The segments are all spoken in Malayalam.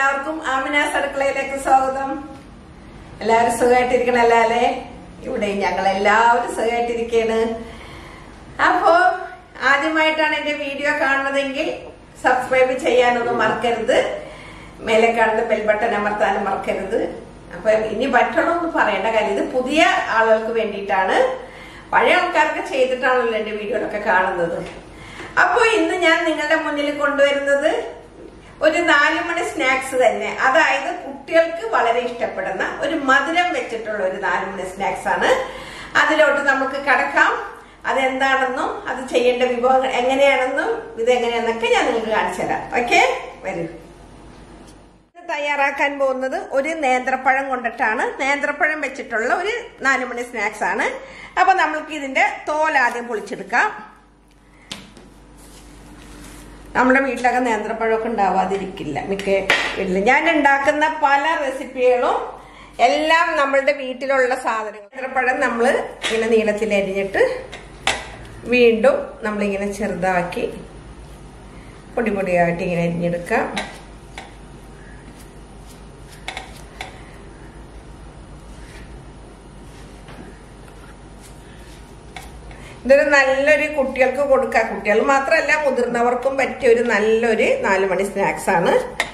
എല്ലാവർക്കും ആമിനാസ് അടുക്കളയിലേക്ക് സ്വാഗതം എല്ലാവരും സുഖമായിട്ടിരിക്കണല്ലേ അല്ലേ ഇവിടെ ഞങ്ങൾ എല്ലാവരും സുഖമായിട്ടിരിക്കയാണ് അപ്പോ ആദ്യമായിട്ടാണ് എന്റെ വീഡിയോ കാണുന്നതെങ്കിൽ സബ്സ്ക്രൈബ് ചെയ്യാനൊന്നും മറക്കരുത് മേലെ കാണുന്ന ബെൽ ബട്ടൺ അമർത്താനും മറക്കരുത് അപ്പൊ ഇനി പറ്റണമെന്ന് പറയേണ്ട കാര്യം ഇത് പുതിയ ആളുകൾക്ക് വേണ്ടിയിട്ടാണ് പഴയ ആൾക്കാർക്ക് ചെയ്തിട്ടാണല്ലോ എന്റെ വീഡിയോയിലൊക്കെ കാണുന്നത് അപ്പൊ ഇന്ന് ഞാൻ നിങ്ങളുടെ മുന്നിൽ കൊണ്ടുവരുന്നത് ഒരു നാല് മണി സ്നാക്സ് തന്നെ അതായത് കുട്ടികൾക്ക് വളരെ ഇഷ്ടപ്പെടുന്ന ഒരു മധുരം വെച്ചിട്ടുള്ള ഒരു നാല് മണി സ്നാക്സ് ആണ് അതിലോട്ട് നമുക്ക് കടക്കാം അതെന്താണെന്നും അത് ചെയ്യേണ്ട വിഭവങ്ങൾ എങ്ങനെയാണെന്നും ഇത് എങ്ങനെയാണെന്നൊക്കെ ഞാൻ നിങ്ങൾക്ക് കാണിച്ചു തരാം ഓക്കെ വരൂ ഇത് തയ്യാറാക്കാൻ പോകുന്നത് ഒരു നേന്ത്രപ്പഴം കൊണ്ടിട്ടാണ് നേന്ത്രപ്പഴം വെച്ചിട്ടുള്ള ഒരു നാല് മണി സ്നാക്സ് ആണ് അപ്പൊ നമ്മൾക്ക് ഇതിന്റെ തോൽ ആദ്യം പൊളിച്ചെടുക്കാം നമ്മുടെ വീട്ടിലൊക്കെ നേന്ത്രപ്പഴമൊക്കെ ഉണ്ടാവാതിരിക്കില്ല മിക്ക വീട്ടിലും ഞാൻ ഉണ്ടാക്കുന്ന പല റെസിപ്പികളും എല്ലാം നമ്മളുടെ വീട്ടിലുള്ള സാധനങ്ങൾ നേന്ത്രപ്പഴം നമ്മൾ ഇങ്ങനെ നീളത്തിൽ അരിഞ്ഞിട്ട് വീണ്ടും നമ്മളിങ്ങനെ ചെറുതാക്കി പൊടി പൊടിയായിട്ട് ഇങ്ങനെ അരിഞ്ഞെടുക്കാം ഇതൊരു നല്ലൊരു കുട്ടികൾക്ക് കൊടുക്കാം കുട്ടികൾ മാത്രമല്ല മുതിർന്നവർക്കും പറ്റിയ ഒരു നല്ലൊരു നാല് മണി സ്നാക്സ് ആണ്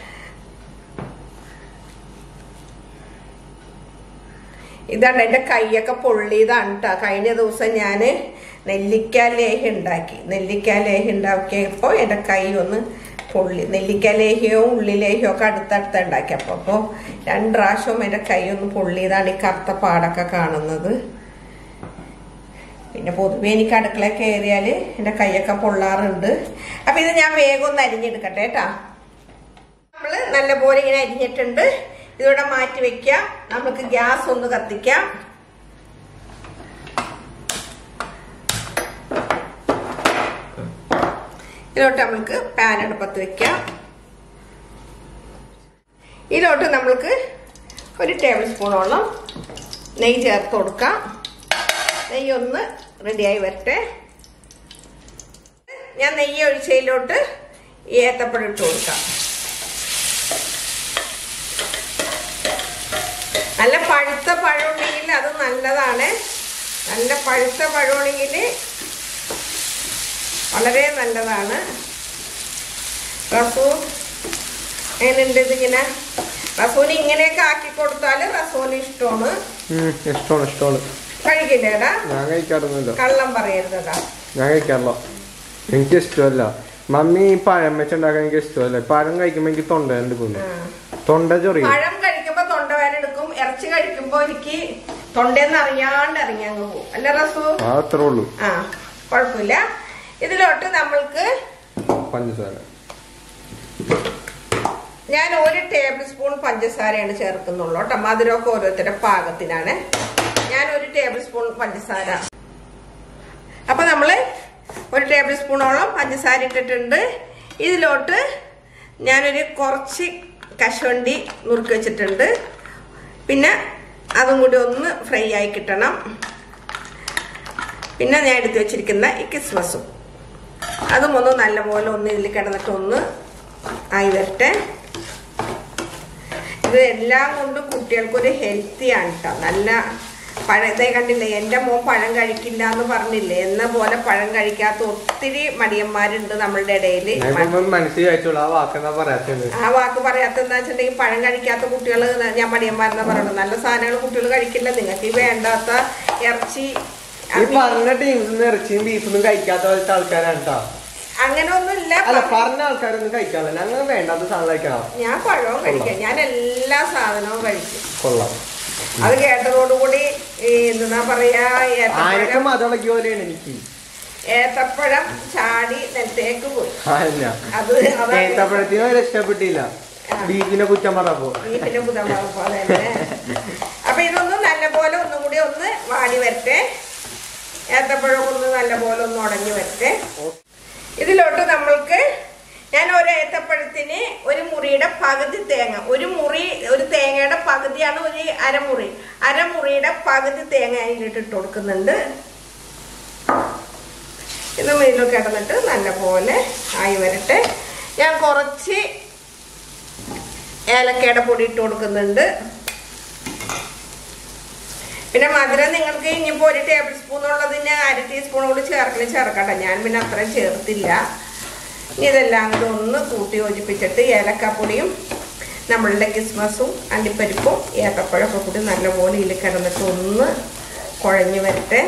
ഇതാണ് എന്റെ കൈയൊക്കെ പൊള്ളിയതാണ് കേട്ടോ കഴിഞ്ഞ ദിവസം ഞാൻ നെല്ലിക്ക ലേഹ്യം ഉണ്ടാക്കി നെല്ലിക്ക ലേഹ്യം ഉണ്ടാക്കിയപ്പോൾ എന്റെ കൈ ഒന്ന് പൊള്ളി നെല്ലിക്ക ലേഹ്യവും ഉള്ളി ലേഹ്യവും ഒക്കെ അടുത്തടുത്ത് ഉണ്ടാക്കിയപ്പോൾ അപ്പോൾ രണ്ട് പ്രാവശ്യവും എന്റെ കൈ ഒന്ന് പൊള്ളിയതാണ് ഈ കറുത്ത പാടൊക്കെ കാണുന്നത് പിന്നെ പൊതുവെ എനിക്ക് അടുക്കള കയറിയാല് എന്റെ കൈയൊക്കെ പൊള്ളാറുണ്ട് അപ്പൊ ഇത് ഞാൻ വേഗം ഒന്ന് അരിഞ്ഞെടുക്കട്ടെ കേട്ടാ നമ്മള് നല്ലപോലെ ഇങ്ങനെ അരിഞ്ഞിട്ടുണ്ട് ഇതിവിടെ മാറ്റി വെക്കാം നമുക്ക് ഗ്യാസ് ഒന്ന് കത്തിക്കാം ഇതിലോട്ട് നമ്മൾക്ക് പാൻ അടുപ്പത്ത് വെക്കാം ഇതിലോട്ട് നമ്മൾക്ക് ഒരു ടേബിൾ സ്പൂണോളം നെയ്യ് ചേർത്ത് കൊടുക്കാം നെയ്യ് ഒന്ന് റെഡിയായി വരട്ടെ ഞാൻ നെയ്യ് ഒഴിച്ചതിലോട്ട് ഏത്തപ്പഴം ഇട്ട് കൊടുക്കാം നല്ല പഴുത്ത പഴമുണ്ടെങ്കിൽ അത് നല്ലതാണ് നല്ല പഴുത്ത പഴമുണ്ടെങ്കിൽ വളരെ നല്ലതാണ് റസൂ എങ്ങനെയുണ്ട് ഇതിങ്ങനെ റസൂന് ഇങ്ങനെയൊക്കെ ആക്കി കൊടുത്താൽ റസൂന് ഇഷ്ടമാണ് ഉം, ഇഷ്ടമാണ് ഇഷ്ടമാണ് കഴിക്കില്ലേടാ ഞാൻ കഴിക്കാറൊന്നുമില്ല കള്ളം പറയരുതടാ ഞാൻ കഴിക്കാറില്ല എനിക്ക് ഇഷ്ടമല്ല മമ്മി ഈ പഴം വെച്ചുണ്ടാക്കാൻ എനിക്ക് ഇഷ്ടമല്ല പഴം കഴിക്കുമ്പോ എനിക്ക് തൊണ്ട എടുക്കുന്നു തൊണ്ട ചൊറിയും പഴം കഴിക്കുമ്പോ തൊണ്ടവേദന എടുക്കും ഇറച്ചി കഴിക്കുമ്പോ എനിക്ക് തൊണ്ടേന്ന് അറിയാണ്ട് ഇറങ്ങി അങ്ങ് പോകും അല്ല റസു ആ അത്രേ ഉള്ളൂ ആ കുഴപ്പമില്ല ഇതിലോട്ട് നമ്മൾക്ക് പഞ്ചസാര ഞാൻ ഒരു ടേബിൾ സ്പൂൺ പഞ്ചസാരയാണ് ചേർക്കുന്നുള്ളൂ കേട്ടോ മധുരമൊക്കെ ഓരോരുത്തരുടെ പാകത്തിനാണ് ഞാൻ ഒരു ടേബിൾ സ്പൂൺ പഞ്ചസാര അപ്പൊ നമ്മള് ഒരു ടേബിൾ സ്പൂണോളം പഞ്ചസാര ഇട്ടിട്ടുണ്ട് ഇതിലോട്ട് ഞാനൊരു കുറച്ച് കശുവണ്ടി നുറുക്കി വെച്ചിട്ടുണ്ട് പിന്നെ അതും കൂടി ഒന്ന് ഫ്രൈ ആയി കിട്ടണം പിന്നെ ഞാൻ എടുത്തു വെച്ചിരിക്കുന്ന ഈ കിസ്മസും അതും ഒന്ന് നല്ലപോലെ ഒന്ന് ഇതിൽ കിടന്നിട്ട് ഒന്ന് ആയി വരട്ടെ ഇത് എല്ലാം കൊണ്ടും കുട്ടികൾക്കൊരു ഹെൽത്തിയാണ് കേട്ടോ നല്ല പഴത്തെ കണ്ടില്ലേ എൻ്റെ മോൻ പഴം കഴിക്കില്ല എന്ന് പറഞ്ഞില്ലേ എന്ന പോലെ പഴം കഴിക്കാത്ത ഒത്തിരി മടിയന്മാരുണ്ട് നമ്മളുടെ ഇടയിൽ ഞാൻ ഇപ്പൊ മനസ്സിൽ കഴിച്ചോളൂ ആ വാക്കെന്നാ പറയാത്തത് ആ വാക്ക് പറയാത്തെന്താ വെച്ചിട്ടുണ്ടെങ്കിൽ പഴം കഴിക്കാത്ത കുട്ടികൾ ഞാൻ മടിയന്മാരെന്നാ പറയുന്നത് നല്ല സാധനങ്ങൾ കുട്ടികൾ കഴിക്കില്ല നിങ്ങൾക്ക് ഈ വേണ്ടാത്ത ഇറച്ചി ഈ പറഞ്ഞ ടീംസ് ഇറച്ചിയും ബീഫൊന്നും കഴിക്കാത്ത പോലത്തെ ആൾക്കാരാണ് കേട്ടോ അങ്ങനെ ഒന്നുമില്ല അല്ല പറഞ്ഞ ആൾക്കാരൊന്നും കഴിക്കാറില്ല ഞങ്ങൾ വേണ്ടാത്ത സാധനം കഴിക്കണം ഞാൻ പഴവും കഴിക്കാം ഞാൻ എല്ലാ സാധനവും കഴിക്കും കൊള്ളാം അത് കേട്ടതോടുകൂടി ഈ എന്താ പറയാ ആരൊക്കെ ഏത്തപ്പഴം മതളക്കി പോലെയാണ് എനിക്ക് ഏത്തപ്പഴം ചാടി നെലത്തേക്ക് പോയി അതല്ല അത് അതാണ് ഏത്തപ്പഴത്തിനും ഒരു ഇഷ്ടപ്പെട്ടില്ല ബീഫിനെ കുറ്റം പറഞ്ഞപ്പോ ബീഫിന്റെ ബുധമാവ് പോലെ തന്നെ അപ്പൊ ഇതൊന്ന് നല്ലപോലെ ഒന്നും കൂടി ഒന്ന് വാടി വരട്ടെ ഏത്തപ്പഴം ഒന്ന് നല്ലപോലെ ഒന്ന് ഉടഞ്ഞു വരട്ടെ ഇതിലോട്ട് നമ്മൾക്ക് ഞാൻ ഒരു ഏത്തപ്പഴത്തിന് ഒരു മുറിയുടെ പകുതി തേങ്ങ ഒരു മുറി ഒരു തേങ്ങയുടെ പകുതിയാണ് ഒരു അരമുറി അരമുറിയുടെ പകുതി തേങ്ങ അതിലിട്ട് ഇട്ട് കൊടുക്കുന്നുണ്ട് ഇത് ഇതിൽ കിടന്നിട്ട് നല്ലപോലെ ആയി വരട്ടെ ഞാൻ കുറച്ച് ഏലക്കയുടെ പൊടി ഇട്ട് കൊടുക്കുന്നുണ്ട് പിന്നെ മധുരം നിങ്ങൾക്ക് ഇനിയിപ്പോൾ ഒരു ടേബിൾ സ്പൂൺ ഉള്ളതിന് അര ടീസ്പൂൺ കൂടി ചേർക്കണ ചേർക്കട്ടെ ഞാൻ പിന്നെ അത്രയും ചേർത്തില്ല ഇനി ഇതെല്ലാം കൂടി ഒന്ന് കൂട്ടി യോജിപ്പിച്ചിട്ട് ഏലക്കാപ്പൊടിയും നമ്മളുടെ കിസ്മസും അണ്ടിപ്പരിപ്പും ഏത്തപ്പഴമൊക്കെ കൂടി നല്ലപോലെ ഇതിൽ കിടന്നിട്ട് ഒന്ന് കുഴഞ്ഞു വരട്ടെ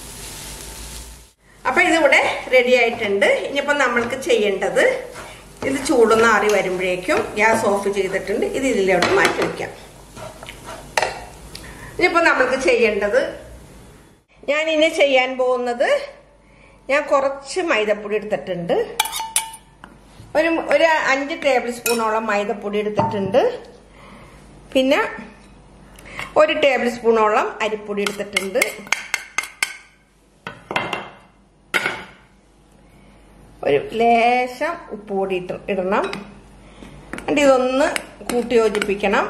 അപ്പം ഇതിവിടെ റെഡി ആയിട്ടുണ്ട് ഇനിയിപ്പോൾ നമ്മൾക്ക് ചെയ്യേണ്ടത് ഇത് ചൂടൊന്ന് ആറി വരുമ്പോഴേക്കും ഗ്യാസ് ഓഫ് ചെയ്തിട്ടുണ്ട് ഇത് ഇതിലോട്ട് മാറ്റി വയ്ക്കാം ഇനിയിപ്പോൾ നമ്മൾക്ക് ചെയ്യേണ്ടത് ഞാൻ ഇനി ചെയ്യാൻ പോകുന്നത് ഞാൻ കുറച്ച് മൈദപ്പൊടി എടുത്തിട്ടുണ്ട് ഒരു ഒരു അഞ്ച് ടേബിൾ സ്പൂണോളം മൈദപ്പൊടി എടുത്തിട്ടുണ്ട് പിന്നെ ഒരു ടേബിൾ സ്പൂണോളം അരിപ്പൊടി എടുത്തിട്ടുണ്ട് ഒരു ലേശം ഉപ്പ് കൂടി ഇട്ട് ഇടണം എന്നിട്ട് ഇതൊന്ന് കൂട്ടി യോജിപ്പിക്കണം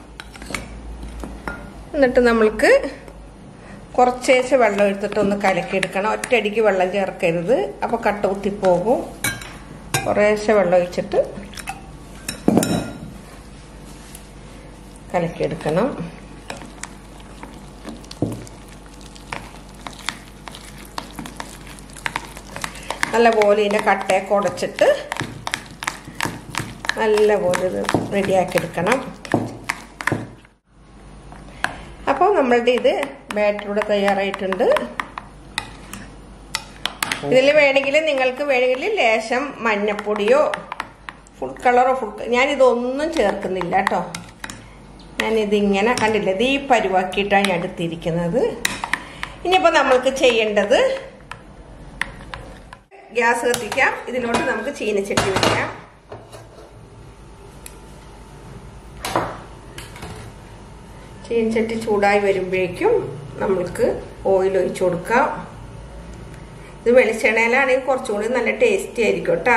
എന്നിട്ട് നമ്മൾക്ക് കുറച്ചേശ് വെള്ളം എടുത്തിട്ട് ഒന്ന് കലക്കിയെടുക്കണം ഒറ്റയടിക്ക് വെള്ളം ചേർക്കരുത് അപ്പോൾ കട്ട കുത്തിപ്പോകും കുറേശ്ശെ വെള്ളം ഒഴിച്ചിട്ട് കലക്കിയെടുക്കണം നല്ലപോലെ ഇതിൻ്റെ കട്ടയൊക്കെ ഉടച്ചിട്ട് നല്ലപോലെ ഇത് റെഡിയാക്കി എടുക്കണം അപ്പോൾ നമ്മളുടെ ഇത് ബാറ്ററിയുടെ തയ്യാറായിട്ടുണ്ട് ഇതിൽ വേണമെങ്കിൽ നിങ്ങൾക്ക് വേണമെങ്കിൽ ലേശം മഞ്ഞപ്പൊടിയോ ഫുഡ് കളറോ ഫുഡ് ഞാനിതൊന്നും ചേർക്കുന്നില്ല കേട്ടോ ഞാനിതിങ്ങനെ കണ്ടില്ല ഇത് ഈ പരുവാക്കിയിട്ടാണ് ഞാൻ എടുത്തിരിക്കുന്നത് ഇനിയിപ്പോൾ നമ്മൾക്ക് ചെയ്യേണ്ടത് ഗ്യാസ് കത്തിക്കാം ഇതിലോട്ട് നമുക്ക് ചീനച്ചട്ടി വെക്കാം ചീനച്ചട്ടി ചൂടായി വരുമ്പോഴേക്കും നമ്മൾക്ക് ഓയിൽ ഒഴിച്ചു കൊടുക്കാം ഇത് വെളിച്ചെണ്ണയിലാണെങ്കിൽ കുറച്ചുകൂടി നല്ല ടേസ്റ്റി ആയിരിക്കും കേട്ടോ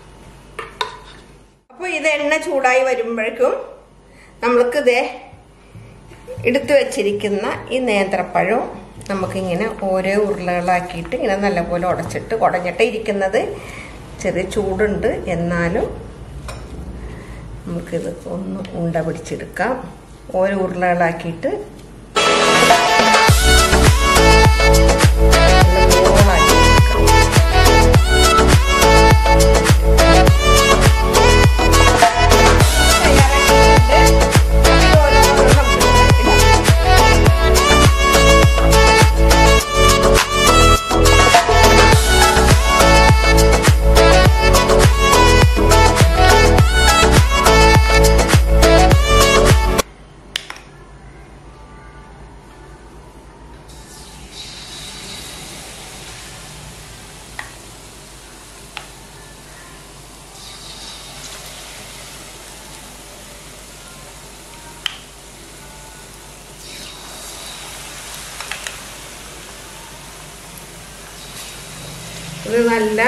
അപ്പോൾ ഇത് എണ്ണ ചൂടായി വരുമ്പോഴേക്കും നമ്മൾക്ക് ഇതേ എടുത്തു വച്ചിരിക്കുന്ന ഈ നേന്ത്രപ്പഴം നമുക്കിങ്ങനെ ഓരോ ഉരുളകളാക്കിയിട്ട് ഇങ്ങനെ നല്ലപോലെ ഉടച്ചിട്ട് ഉടഞ്ഞിട്ട് ഇരിക്കുന്നത് ചെറിയ ചൂടുണ്ട് എന്നാലും നമുക്കിത് ഒന്ന് ഉണ്ട പിടിച്ചെടുക്കാം ഓരോ ഉരുളകളാക്കിയിട്ട് ഇത് നല്ല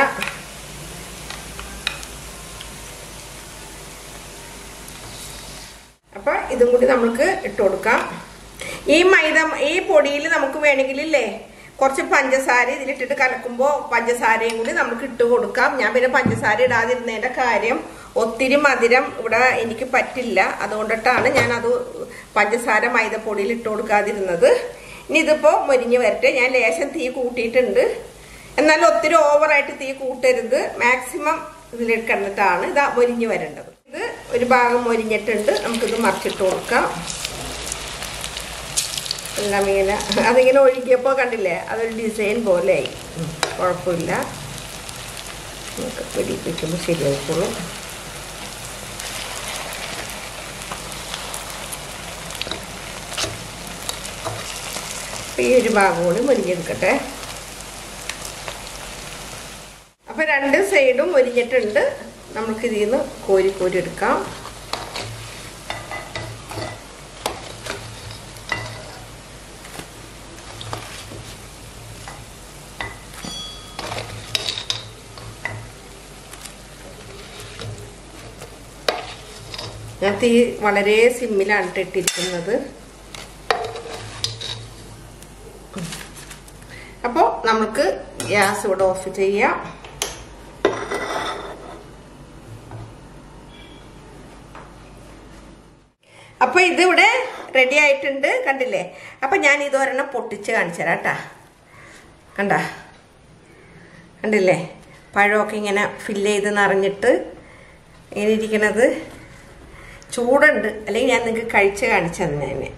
അപ്പൊ ഇതും കൂടി നമുക്ക് ഇട്ട് കൊടുക്കാം ഈ മൈദ ഈ പൊടിയിൽ നമുക്ക് വേണമെങ്കിലില്ലേ കുറച്ച് പഞ്ചസാര ഇതിലിട്ടിട്ട് കലക്കുമ്പോൾ പഞ്ചസാരയും കൂടി നമുക്ക് ഇട്ട് കൊടുക്കാം ഞാൻ പിന്നെ പഞ്ചസാര ഇടാതിരുന്നതിന്റെ കാര്യം ഒത്തിരി മധുരം ഇവിടെ എനിക്ക് പറ്റില്ല അതുകൊണ്ടിട്ടാണ് ഞാൻ അത് പഞ്ചസാര മൈദപ്പൊടിയിൽ ഇട്ട് കൊടുക്കാതിരുന്നത് ഇനി ഇതിപ്പോ മുരിഞ്ഞ് വരട്ടെ ഞാൻ ലേശം തീ കൂട്ടിയിട്ടുണ്ട് എന്നാൽ ഒത്തിരി ഓവറായിട്ട് തീ കൂട്ടരുത് മാക്സിമം ഇതിൽ കിടന്നിട്ടാണ് ഇത് മൊരിഞ്ഞ് വരേണ്ടത് ഇത് ഒരു ഭാഗം മൊരിഞ്ഞിട്ടുണ്ട് നമുക്കിത് മറിച്ചിട്ട് കൊടുക്കാം എല്ലാം ഇങ്ങനെ അതിങ്ങനെ ഒഴുകിയപ്പോൾ കണ്ടില്ലേ അതൊരു ഡിസൈൻ പോലെയായി കുഴപ്പമില്ല നമുക്ക് പിടിപ്പിക്കുമ്പോൾ ശരിയായിക്കോളും ഈ ഒരു ഭാഗം കൂടി മുരിഞ്ഞെടുക്കട്ടെ അപ്പൊ രണ്ട് സൈഡും മുരിഞ്ഞിട്ടുണ്ട് നമുക്ക് ഇതിൽ നിന്ന് കോരി കോരി എടുക്കാം ഞാൻ തീ വളരെ സിമ്മിലാണ് ഇട്ടിരിക്കുന്നത് അപ്പോൾ നമുക്ക് ഗ്യാസ് ഇവിടെ ഓഫ് ചെയ്യാം അപ്പൊ ഇതിവിടെ റെഡി ആയിട്ടുണ്ട് കണ്ടില്ലേ അപ്പൊ ഞാൻ ഇതൊരെണ്ണം പൊട്ടിച്ച് കാണിച്ചു തരാം കേട്ടാ കണ്ട കണ്ടില്ലേ പഴമൊക്കെ ഇങ്ങനെ ഫില്ല് ചെയ്ത് നിറഞ്ഞിട്ട് ഇങ്ങനെ ഇരിക്കണത് ചൂടുണ്ട് അല്ലെങ്കിൽ ഞാൻ നിങ്ങൾക്ക് കഴിച്ച് കാണിച്ചു തന്നെ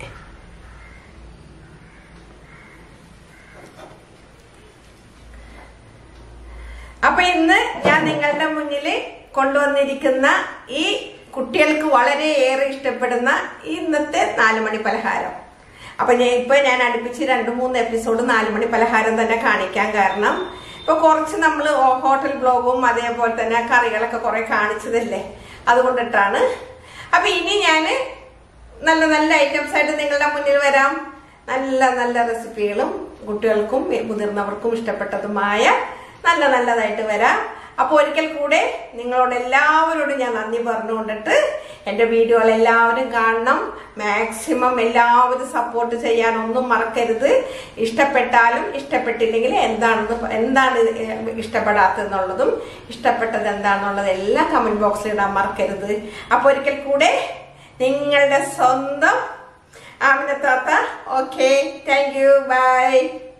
അപ്പൊ ഇന്ന് ഞാൻ നിങ്ങളുടെ മുന്നിൽ കൊണ്ടുവന്നിരിക്കുന്ന ഈ കുട്ടികൾക്ക് വളരെയേറെ ഇഷ്ടപ്പെടുന്ന ഇന്നത്തെ നാലുമണി പലഹാരം അപ്പൊ ഞാൻ ഇപ്പൊ ഞാൻ അടുപ്പിച്ച് രണ്ട് മൂന്ന് എപ്പിസോഡ് നാലുമണി പലഹാരം തന്നെ കാണിക്കാൻ കാരണം ഇപ്പൊ കുറച്ച് നമ്മൾ ഹോട്ടൽ ബ്ലോഗും അതേപോലെ തന്നെ കറികളൊക്കെ കുറെ കാണിച്ചതല്ലേ അതുകൊണ്ടിട്ടാണ് അപ്പൊ ഇനി ഞാന് നല്ല നല്ല ഐറ്റംസ് ആയിട്ട് നിങ്ങളുടെ മുന്നിൽ വരാം നല്ല നല്ല റെസിപ്പികളും കുട്ടികൾക്കും മുതിർന്നവർക്കും ഇഷ്ടപ്പെട്ടതുമായ നല്ല നല്ലതായിട്ട് വരാം അപ്പോൾ ഒരിക്കൽ കൂടെ നിങ്ങളോട് എല്ലാവരോടും ഞാൻ നന്ദി പറഞ്ഞുകൊണ്ടിട്ട് എൻ്റെ വീഡിയോകൾ എല്ലാവരും കാണണം മാക്സിമം എല്ലാവരും സപ്പോർട്ട് ചെയ്യാൻ ഒന്നും മറക്കരുത് ഇഷ്ടപ്പെട്ടാലും ഇഷ്ടപ്പെട്ടില്ലെങ്കിൽ എന്താണെന്ന് പ- എന്താണ് ഇഷ്ടപ്പെടാത്തതെന്നുള്ളതും ഇഷ്ടപ്പെട്ടത് എന്താണെന്നുള്ളത് എല്ലാം കമന്റ് ബോക്സിൽ ഇടാൻ മറക്കരുത് അപ്പോൾ ഒരിക്കൽ കൂടെ നിങ്ങളുടെ സ്വന്തം ആമിന താത്ത ഓക്കെ താങ്ക് യു ബൈ